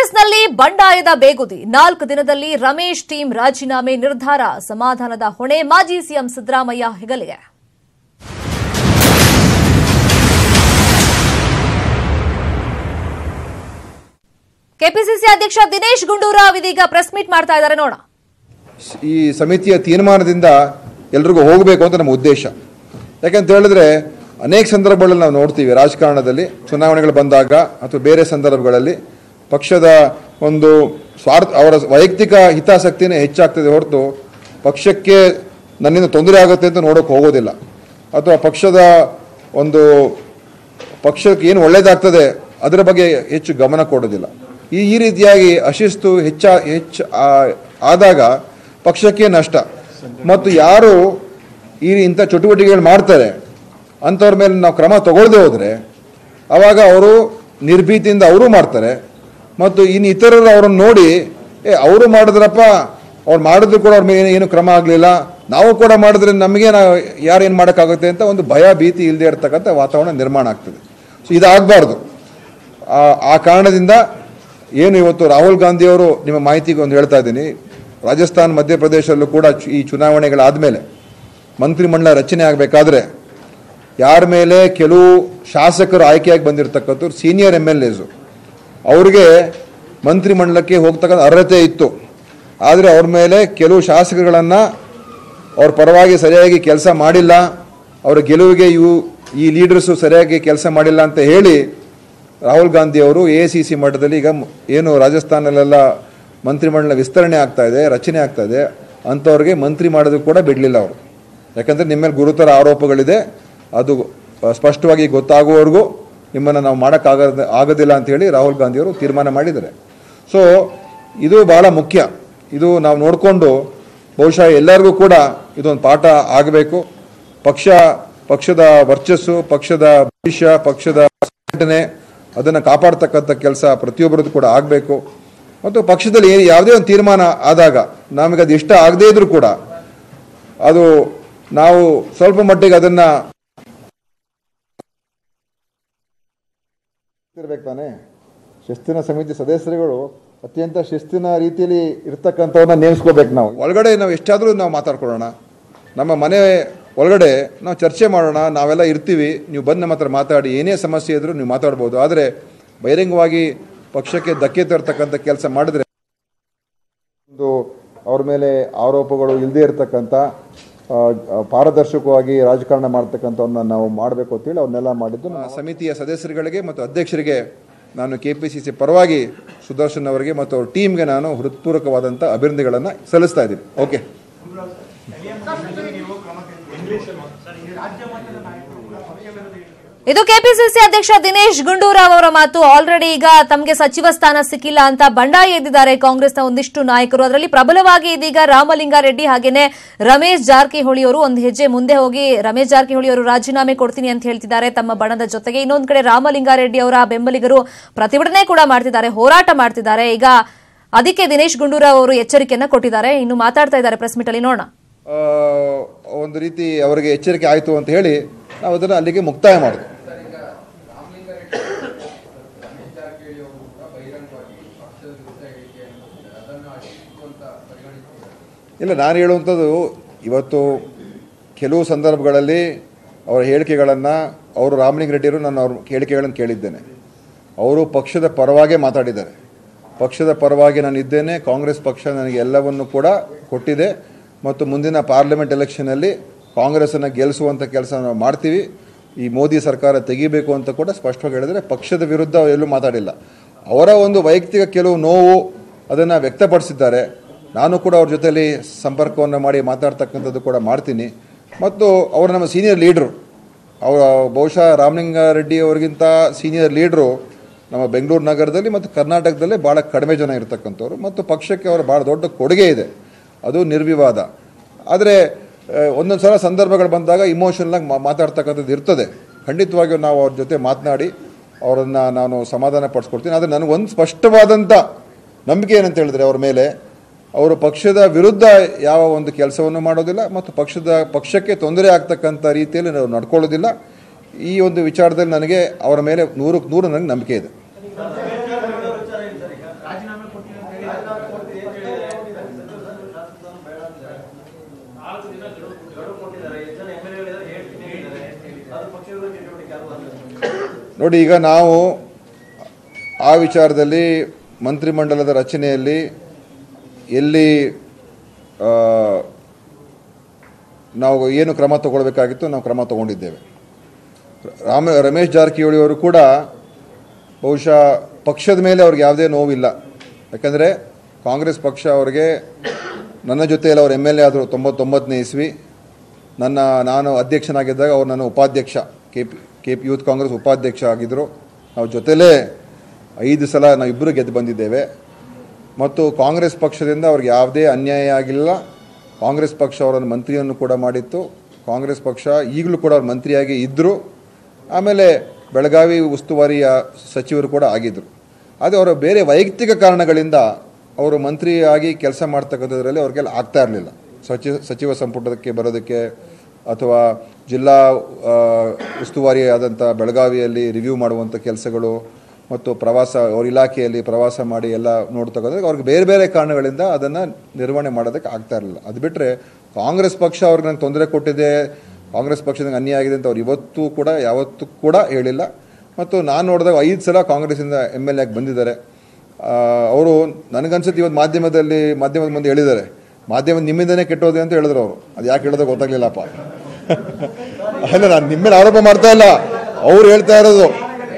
ಕಾಂಗ್ರೆಸ್ನಲ್ಲಿ ಬಂಡಾಯದ ಬೇಗುದಿ ನಾಲ್ಕು ದಿನದಲ್ಲಿ ರಮೇಶ್ ಟೀಂ ರಾಜೀನಾಮೆ ನಿರ್ಧಾರ ಸಮಾಧಾನದ ಹೊಣೆ ಮಾಜಿ ಸಿಎಂ ಸಿದ್ದರಾಮಯ್ಯ ಹೆಗಲಿಗೆ ಕೆಪಿಸಿಸಿ ಅಧ್ಯಕ್ಷ ದಿನೇಶ್ ಗುಂಡೂರಾವ್ ಇದೀಗ ಪ್ರೆಸ್ ಮೀಟ್ ಮಾಡ್ತಾ ಇದ್ದಾರೆ ನೋಡೋಣ ಈ ಸಮಿತಿಯ ತೀರ್ಮಾನದಿಂದ ಎಲ್ರಿಗೂ ಹೋಗಬೇಕು ಅಂತ ನಮ್ಮ ಉದ್ದೇಶ ಯಾಕಂತ ಹೇಳಿದ್ರೆ ಅನೇಕ ಸಂದರ್ಭಗಳಲ್ಲಿ ನಾವು ನೋಡ್ತೀವಿ ರಾಜಕಾರಣದಲ್ಲಿ ಚುನಾವಣೆಗಳು ಬಂದಾಗ ಅಥವಾ ಬೇರೆ ಸಂದರ್ಭಗಳಲ್ಲಿ ಪಕ್ಷದ ಒಂದು ಸ್ವಾರ್ಥ ಅವರ ವೈಯಕ್ತಿಕ ಹಿತಾಸಕ್ತಿನೇ ಹೆಚ್ಚಾಗ್ತದೆ ಹೊರತು ಪಕ್ಷಕ್ಕೆ ನನ್ನಿಂದ ತೊಂದರೆ ಆಗುತ್ತೆ ಅಂತ ನೋಡೋಕೆ ಹೋಗೋದಿಲ್ಲ ಅಥವಾ ಪಕ್ಷದ ಒಂದು ಪಕ್ಷಕ್ಕೆ ಏನು ಒಳ್ಳೇದಾಗ್ತದೆ ಅದರ ಬಗ್ಗೆ ಹೆಚ್ಚು ಗಮನ ಕೊಡೋದಿಲ್ಲ ಈ ಈ ರೀತಿಯಾಗಿ ಅಶಿಸ್ತು ಹೆಚ್ಚ ಹೆಚ್ಚು ಆ- ಆದಾಗ ಪಕ್ಷಕ್ಕೆ ನಷ್ಟ ಮತ್ತು ಯಾರು ಈ ಇಂಥ ಚಟುವಟಿಕೆಗಳು ಮಾಡ್ತಾರೆ ಅಂಥವ್ರ ಮೇಲೆ ನಾವು ಕ್ರಮ ತಗೊಳ್ಳದೆ ಹೋದರೆ ಆವಾಗ ಅವರು ನಿರ್ಭೀತಿಯಿಂದ ಅವರು ಮಾಡ್ತಾರೆ ಮತ್ತು ಇನ್ನು ಇತರರು ಅವ್ರನ್ನ ನೋಡಿ ಏ ಅವರು ಮಾಡಿದ್ರಪ್ಪ ಅವ್ರು ಮಾಡಿದ್ರು ಕೂಡ ಅವ್ರ ಮೇಲೆ ಏನು- ಏನು ಕ್ರಮ ಆಗಲಿಲ್ಲ ನಾವು ಕೂಡ ಮಾಡಿದ್ರೆ ನಮಗೆ ನಾವು ಯಾರೇನು ಮಾಡೋಕ್ಕಾಗುತ್ತೆ ಅಂತ ಒಂದು ಭಯ ಭೀತಿ ಇಲ್ಲದೆ ಇರತಕ್ಕಂಥ ವಾತಾವರಣ ನಿರ್ಮಾಣ ಆಗ್ತದೆ ಸೊ ಇದಾಗಬಾರ್ದು ಆ- ಆ ಕಾರಣದಿಂದ ಏನು ಇವತ್ತು ರಾಹುಲ್ ಗಾಂಧಿಯವರು ನಿಮ್ಮ ಮಾಹಿತಿಗೆ ಒಂದು ಹೇಳ್ತಾ ಇದ್ದೀನಿ ರಾಜಸ್ಥಾನ್ ಮಧ್ಯಪ್ರದೇಶಲ್ಲೂ ಕೂಡ ಚು- ಈ ಚುನಾವಣೆಗಳಾದಮೇಲೆ ಮಂತ್ರಿಮಂಡಲ ರಚನೆ ಆಗಬೇಕಾದ್ರೆ ಯಾರ ಮೇಲೆ ಕೆಲವು ಶಾಸಕರು ಆಯ್ಕೆಯಾಗಿ ಬಂದಿರತಕ್ಕಂಥವ್ರು ಸೀನಿಯರ್ ಎಮ್ ಎಲ್ ಎಸು ಅವ್ರಿಗೆ ಮಂತ್ರಿಮಂಡಲಕ್ಕೆ ಹೋಗ್ತಕ್ಕಂಥ ಅರ್ಹತೆ ಇತ್ತು ಆದರೆ ಅವ್ರ ಮೇಲೆ ಕೆಲವು ಶಾಸಕರುಗಳನ್ನು ಅವ್ರ ಪರವಾಗಿ ಸರಿಯಾಗಿ ಕೆಲಸ ಮಾಡಿಲ್ಲ ಅವರ ಗೆಲುವಿಗೆ ಇವು ಈ ಲೀಡರ್ಸು ಸರಿಯಾಗಿ ಕೆಲಸ ಮಾಡಿಲ್ಲ ಅಂತ ಹೇಳಿ ರಾಹುಲ್ ಗಾಂಧಿ ಅವರು ಎ ಸಿ ಸಿ ಮಟ್ಟದಲ್ಲಿ ಈಗ ಮ್- ಏನು ರಾಜಸ್ಥಾನಲ್ಲೆಲ್ಲ ಮಂತ್ರಿಮಂಡಲ ವಿಸ್ತರಣೆ ಆಗ್ತಾ ಇದೆ ರಚನೆ ಆಗ್ತಾ ಇದೆ ಅಂಥವ್ರಿಗೆ ಮಂತ್ರಿ ಮಾಡೋದು ಕೂಡ ಬಿಡಲಿಲ್ಲ ಅವರು ಯಾಕಂದರೆ ನಿಮ್ಮ ಮೇಲೆ ಗುರುತರ ಆರೋಪಗಳಿದೆ ಅದು ಆ, ಸ್ಪಷ್ಟವಾಗಿ ಗೊತ್ತಾಗುವವರೆಗೂ ನಿಮ್ಮನ್ನು ನಾವು ಮಾಡೋಕ್ಕಾಗದ ಆಗೋದಿಲ್ಲ ಅಂತ ಹೇಳಿ ರಾಹುಲ್ ಗಾಂಧಿಯವರು ತೀರ್ಮಾನ ಮಾಡಿದ್ದಾರೆ ಸೊ ಇದು ಬಹಳ ಮುಖ್ಯ ಇದು ನಾವು ನೋಡಿಕೊಂಡು ಬಹುಶಃ ಎಲ್ಲರಿಗೂ ಕೂಡ ಇದೊಂದು ಪಾಠ ಆಗಬೇಕು ಪಕ್ಷ ಪಕ್ಷದ ವರ್ಚಸ್ಸು ಪಕ್ಷದ ಭವಿಷ್ಯ ಪಕ್ಷದ ಸಂಘಟನೆ ಅದನ್ನು ಕಾಪಾಡ್ತಕ್ಕಂಥ ಕೆಲಸ ಪ್ರತಿಯೊಬ್ಬರದ್ದು ಕೂಡ ಆಗಬೇಕು ಮತ್ತು ಪಕ್ಷದಲ್ಲಿ ಏನು ಯಾವುದೇ ಒಂದು ತೀರ್ಮಾನ ಆದಾಗ ನಮಗೆ ಅದು ಇಷ್ಟ ಆಗದೇ ಇದ್ರೂ ಕೂಡ ಅದು ನಾವು ಸ್ವಲ್ಪ ಮಟ್ಟಿಗೆ ಅದನ್ನು ಇರ್ಬೇಕು ತಾನೇ ಶಿಸ್ತಿನ ಸಮಿತಿ ಸದಸ್ಯರುಗಳು ಅತ್ಯಂತ ಶಿಸ್ತಿನ ರೀತಿಯಲ್ಲಿ ಇರ್ತಕ್ಕಂಥವ್ರನ್ನ ನೇಮಿಸ್ಕೋಬೇಕು ನಾವು ಒಳಗಡೆ ನಾವು ಎಷ್ಟಾದರೂ ನಾವು ಮಾತಾಡ್ಕೊಳ್ಳೋಣ ನಮ್ಮ ಮನೆ ಒಳಗಡೆ ನಾವು ಚರ್ಚೆ ಮಾಡೋಣ ನಾವೆಲ್ಲ ಇರ್ತೀವಿ ನೀವು ಬಂದು ನಮ್ಮ ಹತ್ರ ಮಾತಾಡಿ ಏನೇ ಸಮಸ್ಯೆ ಇದ್ರೂ ನೀವು ಮಾತಾಡ್ಬೋದು ಆದರೆ ಬಹಿರಂಗವಾಗಿ ಪಕ್ಷಕ್ಕೆ ಧಕ್ಕೆ ತರ್ತಕ್ಕಂಥ ಕೆಲಸ ಮಾಡಿದ್ರೆ ಒಂದು ಅವ್ರ ಮೇಲೆ ಆರೋಪಗಳು ಇಲ್ಲದೇ ಇರತಕ್ಕಂಥ ಆ, ಆ, ಪಾರದರ್ಶಕವಾಗಿ ರಾಜಕಾರಣ ಮಾಡ್ತಕ್ಕಂಥವನ್ನ ನಾವು ಮಾಡಬೇಕು ಅಂತೇಳಿ ಅವನ್ನೆಲ್ಲ ಮಾಡಿದ್ದು ಆ ಸಮಿತಿಯ ಸದಸ್ಯರುಗಳಿಗೆ ಮತ್ತು ಅಧ್ಯಕ್ಷರಿಗೆ ನಾನು ಕೆ ಪಿ ಸಿ ಸಿ ಪರವಾಗಿ ಸುದರ್ಶನ್ ಅವರಿಗೆ ಮತ್ತು ಅವ್ರ ಟೀಮ್ಗೆ ನಾನು ಹೃತ್ಪೂರ್ವಕವಾದಂಥ ಅಭಿನಂದನೆಗಳನ್ನು ಸಲ್ಲಿಸ್ತಾ ಇದ್ದೀನಿ ಓಕೆ ಇದು ಕೆಪಿಸಿಸಿ ಅಧ್ಯಕ್ಷ ದಿನೇಶ್ ಗುಂಡೂರಾವ್ ಅವರ ಮಾತು ಆಲ್ರೆಡಿ ಈಗ ತಮಗೆ ಸಚಿವ ಸ್ಥಾನ ಸಿಕ್ಕಿಲ್ಲ ಅಂತ ಬಂಡಾಯ ಎದ್ದಿದ್ದಾರೆ ಕಾಂಗ್ರೆಸ್ನ ಒಂದಿಷ್ಟು ನಾಯಕರು ಅದರಲ್ಲಿ ಪ್ರಬಲವಾಗಿ ಇದೀಗ ರಾಮಲಿಂಗಾರೆಡ್ಡಿ ಹಾಗೇನೆ ರಮೇಶ್ ಜಾರಕಿಹೊಳಿ ಅವರು ಒಂದು ಹೆಜ್ಜೆ ಮುಂದೆ ಹೋಗಿ ರಮೇಶ್ ಜಾರಕಿಹೊಳಿ ಅವರು ರಾಜೀನಾಮೆ ಕೊಡ್ತೀನಿ ಅಂತ ಹೇಳ್ತಿದ್ದಾರೆ ತಮ್ಮ ಬಣದ ಜೊತೆಗೆ ಇನ್ನೊಂದು ಕಡೆ ರಾಮಲಿಂಗಾರೆಡ್ಡಿ ಅವರ ಬೆಂಬಲಿಗರು ಪ್ರತಿಭಟನೆ ಕೂಡ ಮಾಡ್ತಿದ್ದಾರೆ ಹೋರಾಟ ಮಾಡ್ತಿದ್ದಾರೆ ಈಗ ಅದಕ್ಕೆ ದಿನೇಶ್ ಗುಂಡೂರಾವ್ ಅವರು ಎಚ್ಚರಿಕೆಯನ್ನ ಕೊಟ್ಟಿದ್ದಾರೆ ಇನ್ನು ಮಾತಾಡ್ತಾ ಇದ್ದಾರೆ ಪ್ರೆಸ್ ಮೀಟ್ ಅಲ್ಲಿ ನೋಡೋಣ ಆ, ಒಂದು ರೀತಿ ಅವರಿಗೆ ಎಚ್ಚರಿಕೆ ಆಯಿತು ಅಂತ ಹೇಳಿ ನಾವು ಅದನ್ನು ಅಲ್ಲಿಗೆ ಮುಕ್ತಾಯ ಮಾಡೋದು ಇಲ್ಲ ನಾನು ಹೇಳುವಂಥದ್ದು ಇವತ್ತು ಕೆಲವು ಸಂದರ್ಭಗಳಲ್ಲಿ ಅವರ ಹೇಳಿಕೆಗಳನ್ನು ಅವರು ರಾಮಲಿಂಗ ರೆಡ್ಡಿಯವರು ನಾನು ಅವ್ರ ಹೇಳಿಕೆಗಳನ್ನು ಕೇಳಿದ್ದೇನೆ ಅವರು ಪಕ್ಷದ ಪರವಾಗೇ ಮಾತಾಡಿದ್ದಾರೆ ಪಕ್ಷದ ಪರವಾಗಿ ನಾನು ಇದ್ದೇನೆ ಕಾಂಗ್ರೆಸ್ ಪಕ್ಷ ನನಗೆ ಎಲ್ಲವನ್ನು ಕೂಡ ಕೊಟ್ಟಿದೆ ಮತ್ತು ಮುಂದಿನ ಪಾರ್ಲಿಮೆಂಟ್ ಎಲೆಕ್ಷನಲ್ಲಿ ಕಾಂಗ್ರೆಸ್ಸನ್ನು ಗೆಲ್ಲಿಸುವಂಥ ಕೆಲಸ ನಾವು ಮಾಡ್ತೀವಿ ಈ ಮೋದಿ ಸರ್ಕಾರ ತೆಗಿಬೇಕು ಅಂತ ಕೂಡ ಸ್ಪಷ್ಟವಾಗಿ ಹೇಳಿದರೆ ಪಕ್ಷದ ವಿರುದ್ಧ ಎಲ್ಲೂ ಮಾತಾಡಿಲ್ಲ ಅವರ ಒಂದು ವೈಯಕ್ತಿಕ ಕೆಲವು ನೋವು ಅದನ್ನು ವ್ಯಕ್ತಪಡಿಸಿದ್ದಾರೆ ನಾನು ಕೂಡ ಅವ್ರ ಜೊತೆಲಿ ಸಂಪರ್ಕವನ್ನು ಮಾಡಿ ಮಾತಾಡ್ತಕ್ಕಂಥದ್ದು ಕೂಡ ಮಾಡ್ತೀನಿ ಮತ್ತು ಅವರು ನಮ್ಮ ಸೀನಿಯರ್ ಲೀಡ್ರು ಅವರ ಬಹುಶಃ ರಾಮಲಿಂಗಾರೆಡ್ಡಿ ಅವರಿಗಿಂತ ಸೀನಿಯರ್ ಲೀಡ್ರು ನಮ್ಮ ಬೆಂಗಳೂರು ನಗರದಲ್ಲಿ ಮತ್ತು ಕರ್ನಾಟಕದಲ್ಲೇ ಭಾಳ ಕಡಿಮೆ ಜನ ಇರತಕ್ಕಂಥವ್ರು ಮತ್ತು ಪಕ್ಷಕ್ಕೆ ಅವರ ಭಾಳ ದೊಡ್ಡ ಕೊಡುಗೆ ಇದೆ ಅದು ನಿರ್ವಿವಾದ ಆದರೆ ಒಂದೊಂದು ಸಲ ಸಂದರ್ಭಗಳು ಬಂದಾಗ ಇಮೋಷನಲಾಗಿ ಮಾತಾಡ್ತಕ್ಕಂಥದ್ದು ಇರ್ತದೆ ಖಂಡಿತವಾಗಿಯೂ ನಾವು ಅವ್ರ ಜೊತೆ ಮಾತನಾಡಿ ಅವರನ್ನು ನಾನು ಸಮಾಧಾನ ಪಡಿಸ್ಕೊಡ್ತೀನಿ ಆದರೆ ನನಗೊಂದು ಸ್ಪಷ್ಟವಾದಂಥ ನಂಬಿಕೆ ಏನಂತ ಹೇಳಿದ್ರೆ ಅವ್ರ ಮೇಲೆ ಅವರು ಪಕ್ಷದ ವಿರುದ್ಧ ಯಾವ ಒಂದು ಕೆಲಸವನ್ನು ಮಾಡೋದಿಲ್ಲ ಮತ್ತು ಪಕ್ಷದ ಪಕ್ಷಕ್ಕೆ ತೊಂದರೆ ಆಗ್ತಕ್ಕಂಥ ರೀತಿಯಲ್ಲಿ ನಾವು ನಡ್ಕೊಳ್ಳೋದಿಲ್ಲ ಈ ಒಂದು ವಿಚಾರದಲ್ಲಿ ನನಗೆ ಅವರ ಮೇಲೆ ನೂರಕ್ಕೆ ನೂರು ನನಗೆ ನಂಬಿಕೆ ಇದೆ ರಾಜೀನಾಮೆ ಕೊಡ್ತೀನಿ ಅಂತ ಹೇಳಿದ್ದಾರೆ. ನಾಲ್ಕು ದಿನ ಗಡುವು ಗಡುವು ಕೊಟ್ಟಿದ್ದಾರೆ ಎಷ್ಟು ಜನ ಎಮ್ ಎಲ್ ಎ ಹೇಳ್ತೀನಿ ಹೇಳಿದ್ದಾರೆ ಅದು ಪಕ್ಷ ವಿರೋಧಿ ಚಟುವಟಿಕೆ ಅದು ಅಲ್ಲ ನೋಡಿ ಈಗ ನಾವು ಆ ವಿಚಾರದಲ್ಲಿ ಮಂತ್ರಿಮಂಡಲದ ರಚನೆಯಲ್ಲಿ ಎಲ್ಲಿ ಆ, ನಾವು ಏನು ಕ್ರಮ ತಗೊಳ್ಬೇಕಾಗಿತ್ತು ನಾವು ಕ್ರಮ ತಗೊಂಡಿದ್ದೇವೆ ರಾಮ ರಮೇಶ್ ಜಾರಕಿಹೊಳಿ ಅವರು ಕೂಡ ಬಹುಶಃ ಪಕ್ಷದ ಮೇಲೆ ಅವ್ರಿಗೆ ಯಾವುದೇ ನೋವಿಲ್ಲ ಯಾಕಂದರೆ ಕಾಂಗ್ರೆಸ್ ಪಕ್ಷ ಅವರಿಗೆ ನನ್ನ ಜೊತೆಯಲ್ಲಿ ಅವ್ರು ಎಮ್ ಎಲ್ ಎ ಆದರು ತೊಂಬತ್ತೊಂಬತ್ತನೇ ಇಸ್ವಿ ನನ್ನ ನಾನು ಅಧ್ಯಕ್ಷನಾಗಿದ್ದಾಗ ಅವ್ರು ನನ್ನ ಉಪಾಧ್ಯಕ್ಷ K P K P youth Congress ಉಪಾಧ್ಯಕ್ಷ ಆಗಿದ್ದರು ನಾವು ಜೊತೆಲೇ ಐದು ಸಲ ನಾವಿಬ್ಬರು ಗೆದ್ದು ಬಂದಿದ್ದೇವೆ ಮತ್ತು ಕಾಂಗ್ರೆಸ್ ಪಕ್ಷದಿಂದ ಅವ್ರಿಗೆ ಯಾವುದೇ ಅನ್ಯಾಯ ಆಗಿಲ್ಲ ಕಾಂಗ್ರೆಸ್ ಪಕ್ಷ ಅವರನ್ನು ಮಂತ್ರಿಯನ್ನು ಕೂಡ ಮಾಡಿತ್ತು ಕಾಂಗ್ರೆಸ್ ಪಕ್ಷ ಈಗಲೂ ಕೂಡ ಅವ್ರು ಮಂತ್ರಿಯಾಗಿ ಇದ್ದರು ಆಮೇಲೆ ಬೆಳಗಾವಿ ಉಸ್ತುವಾರಿಯ ಸಚಿವರು ಕೂಡ ಆಗಿದ್ದರು ಆದರೆ ಅವರ ಬೇರೆ ವೈಯಕ್ತಿಕ ಕಾರಣಗಳಿಂದ ಅವರು ಮಂತ್ರಿಯಾಗಿ ಕೆಲಸ ಮಾಡ್ತಕ್ಕಂಥದ್ರಲ್ಲಿ ಅವ್ರಿಗೆಲ್ಲ ಆಗ್ತಾ ಇರಲಿಲ್ಲ ಸಚಿವ ಸಚಿವ ಸಂಪುಟಕ್ಕೆ ಬರೋದಕ್ಕೆ ಅಥವಾ ಜಿಲ್ಲಾ ಆ, ಉಸ್ತುವಾರಿ ಆದಂಥ ಬೆಳಗಾವಿಯಲ್ಲಿ ರಿವ್ಯೂ ಮಾಡುವಂಥ ಕೆಲಸಗಳು ಮತ್ತು ಪ್ರವಾಸ ಅವ್ರ ಇಲಾಖೆಯಲ್ಲಿ ಪ್ರವಾಸ ಮಾಡಿ ಎಲ್ಲ ನೋಡ್ತಕ್ಕಂಥ ಅವ್ರಿಗೆ ಬೇರೆ ಬೇರೆ ಕಾರಣಗಳಿಂದ ಅದನ್ನು ನಿರ್ವಹಣೆ ಮಾಡೋದಕ್ಕೆ ಆಗ್ತಾ ಇರಲಿಲ್ಲ ಅದು ಬಿಟ್ಟರೆ ಕಾಂಗ್ರೆಸ್ ಪಕ್ಷ ಅವ್ರಿಗೆ ನಂಗೆ ತೊಂದರೆ ಕೊಟ್ಟಿದೆ ಕಾಂಗ್ರೆಸ್ ಪಕ್ಷದಂಗೆ ಅನ್ಯಾಯ ಆಗಿದೆ ಅಂತ ಅವ್ರು ಇವತ್ತೂ ಕೂಡ ಯಾವತ್ತೂ ಕೂಡ ಹೇಳಿಲ್ಲ ಮತ್ತು ನಾನು ನೋಡಿದಾಗ ಐದು ಸಲ ಕಾಂಗ್ರೆಸ್ಸಿಂದ ಎಮ್ ಎಲ್ ಎಗೆ ಬಂದಿದ್ದಾರೆ ಅವರು ನನಗನ್ಸುತ್ತೆ ಇವತ್ತು ಮಾಧ್ಯಮದಲ್ಲಿ ಮಾಧ್ಯಮದ ಮುಂದೆ ಹೇಳಿದ್ದಾರೆ ಮಾಧ್ಯಮ ನಿಮ್ಮಿಂದನೇ ಕೆಟ್ಟೋದೆ ಅಂತ ಹೇಳಿದ್ರು ಅವರು ಅದು ಯಾಕೆ ಹೇಳೋದು ಗೊತ್ತಾಗ್ಲಿಲ್ಲಪ್ಪ ಅಲ್ಲ ನಾನು ನಿಮ್ಮ ಮೇಲೆ ಆರೋಪ ಮಾಡ್ತಾ ಇಲ್ಲ ಅವ್ರು ಹೇಳ್ತಾ ಇರೋದು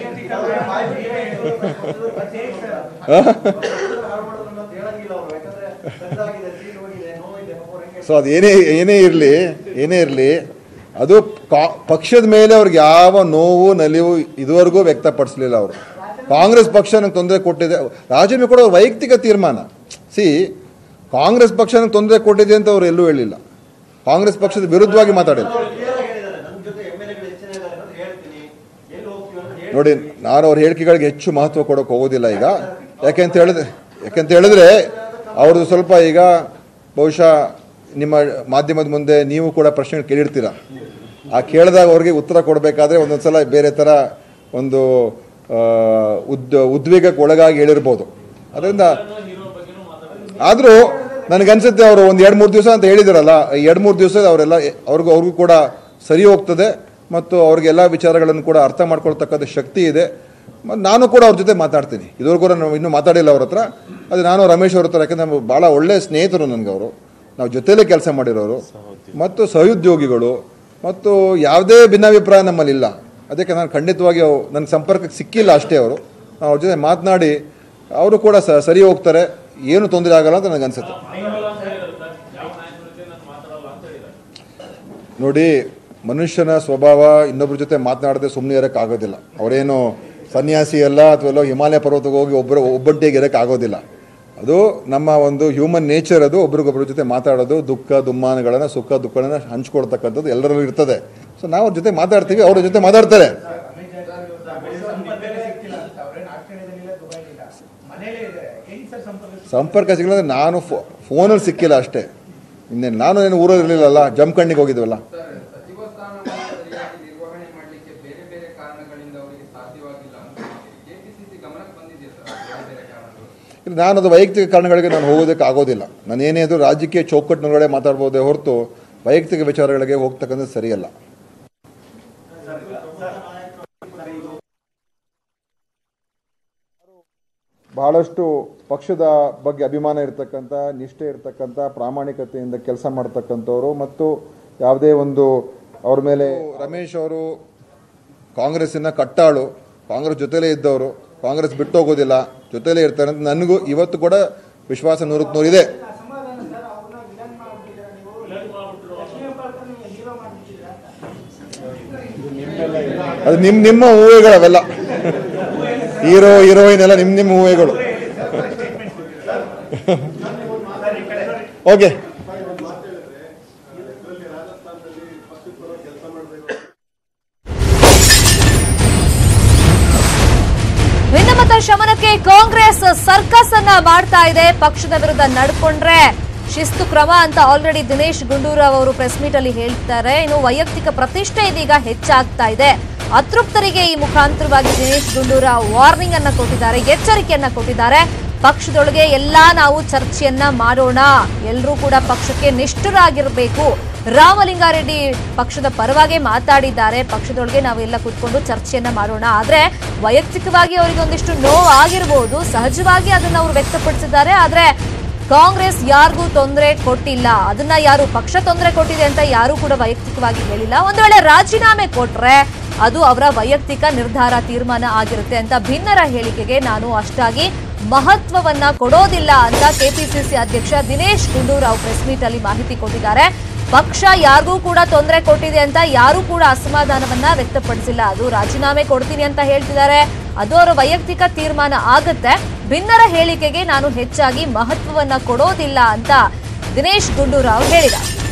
ಸೊ ಅದು ಏನೇ ಏನೇ ಇರಲಿ ಏನೇ ಇರಲಿ ಅದು ಕಾ- ಪಕ್ಷದ ಮೇಲೆ ಅವ್ರಿಗೆ ಯಾವ ನೋವು ನಲಿವು ಇದುವರೆಗೂ ವ್ಯಕ್ತಪಡಿಸಲಿಲ್ಲ ಅವರು ಕಾಂಗ್ರೆಸ್ ಪಕ್ಷ ನಂಗೆ ತೊಂದರೆ ಕೊಟ್ಟಿದೆ ರಾಜೀನಾಮೆ ಕೂಡ ಅವ್ರ ವೈಯಕ್ತಿಕ ತೀರ್ಮಾನ ಸಿ ಕಾಂಗ್ರೆಸ್ ಪಕ್ಷ ನಂಗೆ ತೊಂದರೆ ಕೊಟ್ಟಿದೆ ಅಂತ ಅವ್ರು ಎಲ್ಲೂ ಹೇಳಿಲ್ಲ ಕಾಂಗ್ರೆಸ್ ಪಕ್ಷದ ವಿರುದ್ಧವಾಗಿ ಮಾತಾಡಿಲ್ಲ ಕ್ಲಿಯರ್ ಆಗಿ ಹೇಳಿದ್ದಾರೆ ನನ್ನ ಜೊತೆ ಎಮ್ ಎಲ್ ಎಗಳು ಹೆಚ್ಚಿನ ಇದ್ದಾರೆ ಅಂತ ಹೇಳ್ತೀನಿ ಎಲ್ಲಿ ಹೋಗ್ತೀವಿ ಅಂತ ಹೇಳಿ ನೋಡಿ ನಾನು ಅವ್ರ ಹೇಳಿಕೆಗಳಿಗೆ ಹೆಚ್ಚು ಮಹತ್ವ ಕೊಡೋಕೆ ಹೋಗೋದಿಲ್ಲ ಈಗ ಯಾಕೆಂತ ಹೇಳಿದ್ರೆ ಯಾಕೆಂತ ಹೇಳಿದ್ರೆ ಅವ್ರದ್ದು ಸ್ವಲ್ಪ ಈಗ ಬಹುಶಃ ನಿಮ್ಮ ಮಾಧ್ಯಮದ ಮುಂದೆ ನೀವು ಕೂಡ ಪ್ರಶ್ನೆ ಕೇಳಿರ್ತೀರ ಆ ಕೇಳಿದಾಗ ಅವ್ರಿಗೆ ಉತ್ತರ ಕೊಡಬೇಕಾದ್ರೆ ಒಂದೊಂದ್ಸಲ ಬೇರೆ ಥರ ಒಂದು ಆ, ಉದ್ ಉದ್ವೇಗಕ್ಕೆ ಒಳಗಾಗಿ ಹೇಳಿರ್ಬೋದು ಅದರಿಂದ ಆದರೂ ನನಗನ್ಸುತ್ತೆ ಅವರು ಒಂದು ಎರಡು ಮೂರು ದಿವಸ ಅಂತ ಹೇಳಿದಾರಲ್ಲ ಎರಡು ಮೂರು ದಿವಸ ಅವರೆಲ್ಲ ಅವ್ರಿಗೂ ಅವ್ರಿಗೂ ಕೂಡ ಸರಿ ಹೋಗ್ತದೆ ಮತ್ತು ಅವ್ರಿಗೆಲ್ಲ ವಿಚಾರಗಳನ್ನು ಕೂಡ ಅರ್ಥ ಮಾಡ್ಕೊಳ್ತಕ್ಕಂಥ ಶಕ್ತಿ ಇದೆ ಮತ್ತು ನಾನು ಕೂಡ ಅವ್ರ ಜೊತೆ ಮಾತಾಡ್ತೀನಿ ಇದುವರೆಗೂ ನಾನು ಇನ್ನೂ ಮಾತಾಡಿಲ್ಲ ಅವ್ರ ಹತ್ರ ಅದು ನಾನು ರಮೇಶ್ ಅವ್ರ ಹತ್ರ ಯಾಕಂದ್ರೆ ನಾವು ಭಾಳ ಒಳ್ಳೆಯ ಸ್ನೇಹಿತರು ನನಗೆ ಅವರು ನಾವು ಜೊತೆಲೇ ಕೆಲಸ ಮಾಡಿರೋರು ಮತ್ತು ಸಹೋದ್ಯೋಗಿಗಳು ಮತ್ತು ಯಾವುದೇ ಭಿನ್ನಾಭಿಪ್ರಾಯ ನಮ್ಮಲ್ಲಿಲ್ಲ ಅದಕ್ಕೆ ನಾನು ಖಂಡಿತವಾಗಿ ಅವ್- ನನ್ನ ಸಂಪರ್ಕಕ್ಕೆ ಸಿಕ್ಕಿಲ್ಲ ಅಷ್ಟೇ ಅವರು ನಾವು ಅವ್ರ ಜೊತೆ ಮಾತನಾಡಿ ಅವರು ಕೂಡ ಸ ಸರಿ ಹೋಗ್ತಾರೆ ಏನು ತೊಂದರೆ ಆಗಲ್ಲ ಅಂತ ನನಗೆ ಅನ್ಸುತ್ತೆ ನೋಡಿ ಮನುಷ್ಯನ ಸ್ವಭಾವ ಇನ್ನೊಬ್ಬರ ಜೊತೆ ಮಾತನಾಡದೆ ಸುಮ್ಮನೆ ಇರೋಕ್ಕೆ ಆಗೋದಿಲ್ಲ ಅವರೇನು ಸನ್ಯಾಸಿ ಅಲ್ಲ ಅಥವಾ ಎಲ್ಲೋ ಹಿಮಾಲಯ ಪರ್ವತಕ್ಕೆ ಹೋಗಿ ಒಬ್ಬರು ಒಬ್ಬಂಟಿಗೆ ಇರೋಕ್ಕೆ ಆಗೋದಿಲ್ಲ ಅದು ನಮ್ಮ ಒಂದು ಹ್ಯೂಮನ್ ನೇಚರ್ ಅದು ಒಬ್ರಿಗೊಬ್ಬರ ಜೊತೆ ಮಾತಾಡೋದು ದುಃಖ ದುಮ್ಮಾನಗಳನ್ನು ಸುಖ ದುಃಖಗಳನ್ನು ಹಂಚ್ಕೊಡ್ತಕ್ಕಂಥದ್ದು ಎಲ್ಲರಲ್ಲೂ ಇರ್ತದೆ ಸೊ ನಾವು ಅವ್ರ ಜೊತೆ ಮಾತಾಡ್ತೀವಿ ಅವ್ರ ಜೊತೆ ಮಾತಾಡ್ತಾರೆ ಮನೇಲೇ ಇದ್ದಾರೆ ಹೆಂಗ್ ಸರ್ ಸಂಪರ್ಕ ಸಂಪರ್ಕ ಸಿಗಲ್ಲ ನಾನು ಫೋ ಫೋನಲ್ಲಿ ಸಿಕ್ಕಿಲ್ಲ ಅಷ್ಟೇ ಇನ್ನೇನು ನಾನು ಏನು ಊರಲ್ಲಿ ಇರಲಿಲ್ಲಲ್ಲ ಜಮ್ಕಂಡಿಗೆ ಹೋಗಿದ್ವಲ್ಲ ಸರ್ ಸಚಿವ ಸ್ಥಾನವನ್ನು ಸರಿಯಾಗಿ ನಿರ್ವಹಣೆ ಮಾಡಲಿಕ್ಕೆ ಬೇರೆ ಬೇರೆ ಕಾರಣಗಳಿಂದ ಅವರಿಗೆ ಸಾಧ್ಯವಾಗಿಲ್ಲ ಅಂತ ಕೆಪಿಸಿಸಿ ಗಮನಕ್ಕೆ ಬಂದಿದೆ ಸರ್ ಬೇರೆ ಬೇರೆ ಕಾರಣಗಳು ಇಲ್ಲಿ ನಾನು ಅದು ವೈಯಕ್ತಿಕ ಕಾರಣಗಳಿಗೆ ನಾನು ಹೋಗೋದಕ್ಕೆ ಆಗೋದಿಲ್ಲ ನಾನು ಏನೇ ಅದು ರಾಜಕೀಯ ಚೌಕಟ್ಟಿನೊಳಗಡೆ ಮಾತಾಡ್ಬೋದೇ ಹೊರತು ವೈಯಕ್ತಿಕ ವಿಚಾರಗಳಿಗೆ ಹೋಗ್ತಕ್ಕಂಥದ್ದು ಸರಿಯಲ್ಲ ಬಹಳಷ್ಟು ಪಕ್ಷದ ಬಗ್ಗೆ ಅಭಿಮಾನ ಇರತಕ್ಕಂಥ ನಿಷ್ಠೆ ಇರತಕ್ಕಂಥ ಪ್ರಾಮಾಣಿಕತೆಯಿಂದ ಕೆಲಸ ಮಾಡ್ತಕ್ಕಂಥವ್ರು ಮತ್ತು ಯಾವುದೇ ಒಂದು ಅವ್ರ ಮೇಲೆ ರಮೇಶ್ ಅವರು ಕಾಂಗ್ರೆಸ್ಸಿನ ಕಟ್ಟಾಳು ಕಾಂಗ್ರೆಸ್ ಜೊತೆಲೇ ಇದ್ದವರು ಕಾಂಗ್ರೆಸ್ ಬಿಟ್ಟು ಹೋಗೋದಿಲ್ಲ ಜೊತೆಲೇ ಇರ್ತಾರೆ ಅಂತ ನನಗೂ ಇವತ್ತು ಕೂಡ ವಿಶ್ವಾಸ ನೂರಕ್ಕೆ ನೂರು ಇದೆ ಅಸಮಾಧಾನ ಸರ್ ಅವ್ರನ್ನ ವಿಲನ್ ಮಾಡ್ಬಿಟ್ಟಿದ್ದೀರಾ ನೀವು ಲಕ್ಷ್ಮೀ ಪಾತ್ರನ ಹೀರೋ ಮಾಡ್ಬಿಟ್ಟಿದ್ದೀರಾ ಅಂತ ಅದು ನಿಮ್ಮ ನಿಮ್ಮ ಊಹೆಗಳು ಅವೆಲ್ಲ ಹೀರೋ ಹೀರೋಯಿನ್ ಎಲ್ಲ ನಿಮ್ಮ ನಿಮ್ಮ ಊಹೆಗಳು ಓಕೆ ಭಿನ್ನಮತ ಶಮನಕ್ಕೆ ಕಾಂಗ್ರೆಸ್ ಸರ್ಕಸ್ ಅನ್ನ ಮಾಡ್ತಾ ಇದೆ ಪಕ್ಷದ ವಿರುದ್ಧ ನಡ್ಕೊಂಡ್ರೆ ಶಿಸ್ತು ಕ್ರಮ ಅಂತ ಆಲ್ರೆಡಿ ದಿನೇಶ್ ಗುಂಡೂರಾವ್ ಅವರು ಪ್ರೆಸ್ ಮೀಟ್ ಅಲ್ಲಿ ಹೇಳ್ತಾರೆ ಇನ್ನು ವೈಯಕ್ತಿಕ ಪ್ರತಿಷ್ಠೆ ಇದೀಗ ಹೆಚ್ಚಾಗ್ತಾ ಇದೆ ಅತೃಪ್ತರಿಗೆ ಈ ಮುಖಾಂತರವಾಗಿ ದಿನೇಶ್ ಗುಂಡೂರಾವ್ ವಾರ್ನಿಂಗ್ ಅನ್ನ ಕೊಟ್ಟಿದ್ದಾರೆ ಎಚ್ಚರಿಕೆಯನ್ನ ಕೊಟ್ಟಿದ್ದಾರೆ ಪಕ್ಷದೊಳಗೆ ಎಲ್ಲಾ ನಾವು ಚರ್ಚೆಯನ್ನ ಮಾಡೋಣ ಎಲ್ಲರೂ ಕೂಡ ಪಕ್ಷಕ್ಕೆ ನಿಷ್ಠರಾಗಿರ್ಬೇಕು ರಾಮಲಿಂಗಾರೆಡ್ಡಿ ಪಕ್ಷದ ಪರವಾಗಿ ಮಾತಾಡಿದ್ದಾರೆ ಪಕ್ಷದೊಳಗೆ ನಾವೆಲ್ಲ ಕೂತ್ಕೊಂಡು ಚರ್ಚೆಯನ್ನ ಮಾಡೋಣ ಆದ್ರೆ ವೈಯಕ್ತಿಕವಾಗಿ ಅವರಿಗೆ ಒಂದಿಷ್ಟು ನೋವು ಆಗಿರ್ಬೋದು ಸಹಜವಾಗಿ ಅದನ್ನ ಅವರು ವ್ಯಕ್ತಪಡಿಸಿದ್ದಾರೆ ಆದ್ರೆ ಕಾಂಗ್ರೆಸ್ ಯಾರಿಗೂ ತೊಂದರೆ ಕೊಟ್ಟಿಲ್ಲ ಅದನ್ನ ಯಾರು ಪಕ್ಷ ತೊಂದರೆ ಕೊಟ್ಟಿದೆ ಅಂತ ಯಾರು ಕೂಡ ವೈಯಕ್ತಿಕವಾಗಿ ಹೇಳಿಲ್ಲ ಒಂದ್ ವೇಳೆ ರಾಜೀನಾಮೆ ಕೊಟ್ರೆ ಅದು ಅವರ ವೈಯಕ್ತಿಕ ನಿರ್ಧಾರ ತೀರ್ಮಾನ ಆಗಿರುತ್ತೆ ಅಂತ ಭಿನ್ನರ ಹೇಳಿಕೆಗೆ ನಾನು ಅಷ್ಟಾಗಿ ಮಹತ್ವವನ್ನ ಕೊಡೋದಿಲ್ಲ ಅಂತ ಕೆಪಿಸಿಸಿ ಅಧ್ಯಕ್ಷ ದಿನೇಶ್ ಗುಂಡೂರಾವ್ ಪ್ರೆಸ್ ಮೀಟ್ ಅಲ್ಲಿ ಮಾಹಿತಿ ಕೊಟ್ಟಿದ್ದಾರೆ ಪಕ್ಷ ಯಾರಿಗೂ ಕೂಡ ತೊಂದರೆ ಕೊಟ್ಟಿದೆ ಅಂತ ಯಾರೂ ಕೂಡ ಅಸಮಾಧಾನವನ್ನ ವ್ಯಕ್ತಪಡಿಸಿಲ್ಲ ಅದು ರಾಜೀನಾಮೆ ಕೊಡ್ತೀನಿ ಅಂತ ಹೇಳ್ತಿದ್ದಾರೆ ಅದು ಅವರ ವೈಯಕ್ತಿಕ ತೀರ್ಮಾನ ಆಗುತ್ತೆ ಭಿನ್ನರ ಹೇಳಿಕೆಗೆ ನಾನು ಹೆಚ್ಚಾಗಿ ಮಹತ್ವವನ್ನ ಕೊಡೋದಿಲ್ಲ ಅಂತ ದಿನೇಶ್ ಗುಂಡೂರಾವ್ ಹೇಳಿದ್ದಾರೆ